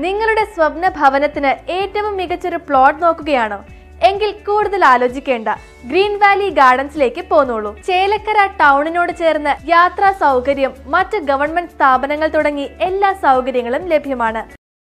നിങ്ങളുടെ സ്വപ്ന ഭവനത്തിന് ഏറ്റവും മികച്ചൊരു പ്ലോട്ട് നോക്കുകയാണോ എങ്കിൽ കൂടുതൽ ആലോചിക്കേണ്ട ഗ്രീൻ വാലി ഗാർഡൻസിലേക്ക് പോന്നോളൂ ചേലക്കര ടൗണിനോട് ചേർന്ന് യാത്രാ സൗകര്യം മറ്റ് ഗവൺമെന്റ് സ്ഥാപനങ്ങൾ തുടങ്ങി എല്ലാ സൗകര്യങ്ങളും ലഭ്യമാണ്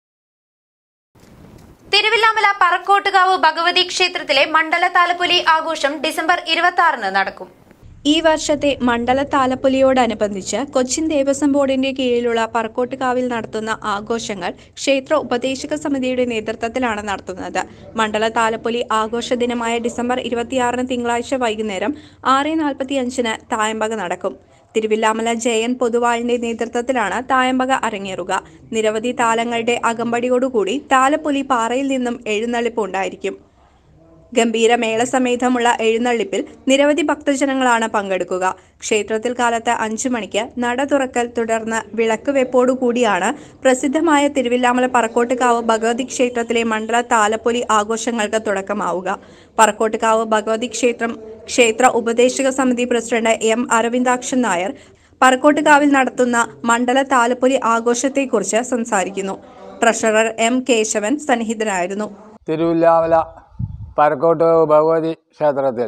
തിരുവില്ലാമല പറക്കോട്ടുകാവ് ഭഗവതി ക്ഷേത്രത്തിലെ മണ്ഡല താലപ്പൊലി ആഘോഷം ഡിസംബർ ഇരുപത്തി ആറിന് നടക്കും ഈ വർഷത്തെ മണ്ഡല താലപ്പൊലിയോടനുബന്ധിച്ച് കൊച്ചിൻ ദേവസ്വം ബോർഡിന്റെ കീഴിലുള്ള പറക്കോട്ടുകാവിൽ നടത്തുന്ന ആഘോഷങ്ങൾ ക്ഷേത്ര ഉപദേശക സമിതിയുടെ നേതൃത്വത്തിലാണ് നടത്തുന്നത് മണ്ഡല താലപ്പൊലി ആഘോഷ ദിനമായ ഡിസംബർ ഇരുപത്തിയാറിന് തിങ്കളാഴ്ച വൈകുന്നേരം ആറ് നാൽപ്പത്തിയഞ്ചിന് തായമ്പക നടക്കും തിരുവില്ലാമല ജയൻ പൊതുവാളിന്റെ നേതൃത്വത്തിലാണ് തായമ്പക അരങ്ങേറുക നിരവധി താലങ്ങളുടെ അകമ്പടിയോടുകൂടി താലപ്പൊലി പാറയിൽ നിന്നും എഴുന്നള്ളിപ്പ് ഉണ്ടായിരിക്കും ഗംഭീര മേളസമേതമുള്ള എഴുന്നള്ളിപ്പിൽ നിരവധി ഭക്തജനങ്ങളാണ് പങ്കെടുക്കുക ക്ഷേത്രത്തിൽ കാലത്ത് അഞ്ചു മണിക്ക് നട തുറക്കൽ തുടർന്ന് വിളക്ക് വെപ്പോടുകൂടിയാണ് പ്രസിദ്ധമായ തിരുവില്ലാമല പറക്കോട്ടുകാവ് ഭഗവതി ക്ഷേത്രത്തിലെ മണ്ഡല താലപ്പൊലി ആഘോഷങ്ങൾക്ക് തുടക്കമാവുക പറക്കോട്ടുകാവ് ഭഗവതി ക്ഷേത്രം ക്ഷേത്ര ഉപദേശക സമിതി പ്രസിഡന്റ് എം അരവിന്ദാക്ഷൻ നായർ പറക്കോട്ടുകാവിൽ നടത്തുന്ന മണ്ഡല താലപ്പൊലി ആഘോഷത്തെക്കുറിച്ച് സംസാരിക്കുന്നു ട്രഷറർ എം കേശവൻ സന്നിഹിതനായിരുന്നു തിരുവില്ലാമല പരക്കോട്ട് ഭഗവതി ക്ഷേത്രത്തിൽ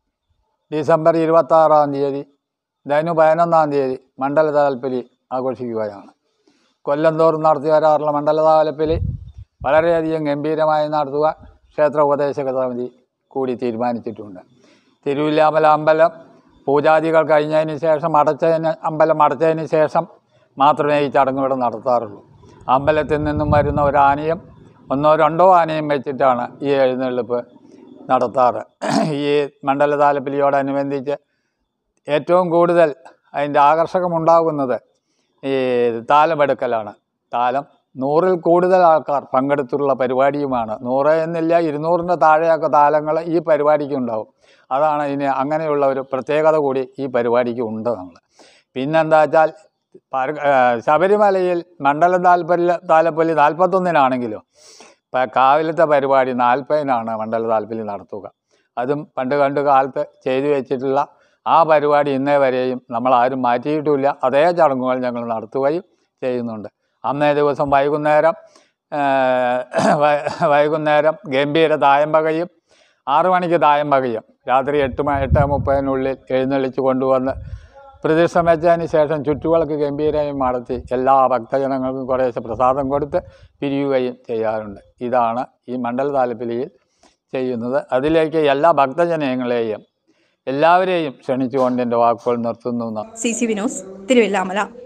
ഡിസംബർ ഇരുപത്താറാം തീയതി ധനു പതിനൊന്നാം തീയതി മണ്ഡല താലപ്പലി ആഘോഷിക്കുകയാണ് കൊല്ലം തോറും നടത്തി വരാറുള്ള മണ്ഡല താലപ്പലി വളരെയധികം ഗംഭീരമായി നടത്തുക ക്ഷേത്ര ഉപദേശക സമിതി കൂടി തീരുമാനിച്ചിട്ടുണ്ട് തിരുവില്ലാമല അമ്പലം പൂജാദികൾ കഴിഞ്ഞതിന് ശേഷം അടച്ചതിന് അമ്പലം അടച്ചതിന് ശേഷം മാത്രമേ ഈ ചടങ്ങ് ഇവിടെ നടത്താറുള്ളൂ അമ്പലത്തിൽ നിന്നും വരുന്ന ഒരു ആനയും ഒന്നോ രണ്ടോ ആനയും വെച്ചിട്ടാണ് ഈ എഴുന്നള്ളിപ്പ് നടത്താറ് ഈ മണ്ഡല താലപ്പലിയോടനുബന്ധിച്ച് ഏറ്റവും കൂടുതൽ അതിൻ്റെ ആകർഷകമുണ്ടാകുന്നത് ഈ താലമെടുക്കലാണ് താലം നൂറിൽ കൂടുതൽ ആൾക്കാർ പങ്കെടുത്തുള്ള പരിപാടിയുമാണ് നൂറ് എന്നില്ല ഇരുന്നൂറിൻ്റെ താഴെയൊക്കെ താലങ്ങൾ ഈ പരിപാടിക്ക് ഉണ്ടാവും അതാണ് ഇതിന് അങ്ങനെയുള്ള ഒരു പ്രത്യേകത കൂടി ഈ പരിപാടിക്ക് ഉണ്ട് നമ്മൾ പിന്നെന്താ വെച്ചാൽ പര- ആ, ശബരിമലയിൽ മണ്ഡലം താൽപ്പര്യ താലപ്പൊലി നാൽപ്പത്തൊന്നിനാണെങ്കിലും ഇപ്പം കാവിലത്തെ പരിപാടി നാൽപ്പതിനാണ് മണ്ഡല താൽപ്പര്യ നടത്തുക അതും പണ്ട് കണ്ട് കാലത്ത് ചെയ്തു വെച്ചിട്ടുള്ള ആ പരിപാടി ഇന്നേ വരെയും നമ്മൾ ആരും മാറ്റിയിട്ടുമില്ല അതേ ചടങ്ങുകൾ ഞങ്ങൾ നടത്തുകയും ചെയ്യുന്നുണ്ട് അന്നേ ദിവസം വൈകുന്നേരം ആ, വൈ- വൈകുന്നേരം ഗംഭീര തായമ്പകയും ആറു മണിക്ക് തായമ്പകയും രാത്രി എട്ട് മ എട്ട് മുപ്പതിനുള്ളിൽ എഴുന്നള്ളിച്ച് കൊണ്ടുവന്ന് പ്രതിഷ്ഠം വെച്ചതിന് ശേഷം ചുറ്റുവിളക്ക് ഗംഭീരമായി നടത്തി എല്ലാ ഭക്തജനങ്ങൾക്കും കുറേശ്ശെ പ്രസാദം കൊടുത്ത് പിരിയുകയും ചെയ്യാറുണ്ട് ഇതാണ് ഈ മണ്ഡല താലപ്പിലിയിൽ ചെയ്യുന്നത് അതിലേക്ക് എല്ലാ ഭക്തജനങ്ങളെയും എല്ലാവരെയും ക്ഷണിച്ചുകൊണ്ട് എൻ്റെ വാക്കുകൾ നിർത്തുന്നു സി സി വിനോസ് തിരുവില്ലാമല